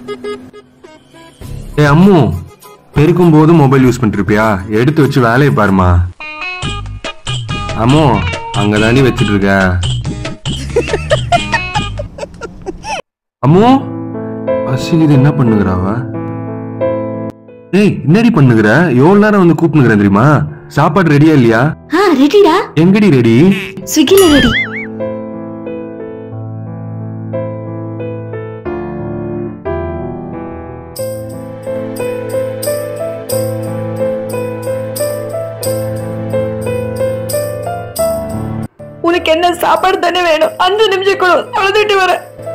ஏ அம்மு பெருக்கும் போது mobile use பண்ணிட்டு இருப்பியா எடுத்து வச்சு வேலையை பாருமா அம்மு அங்க தாண்டி வச்சிட்டு இருக்க அம்மு பசிக்கு இது என்ன பண்ணுகிறாவ ஏய் என்னடி பண்ணுகிற எவ்வளவு நேரம் வந்து கூப்பிட்டுக்கிறேன் தெரியுமா சாப்பாடு ரெடியா இல்லையா ஆ ரெடிடா எங்கடி ரெடி ஸ்விக்கில ரெடி உனக்கு என்ன சாப்பாடு தானே வேணும் அஞ்சு நிமிஷம் கொடு அழுதுட்டு வரேன்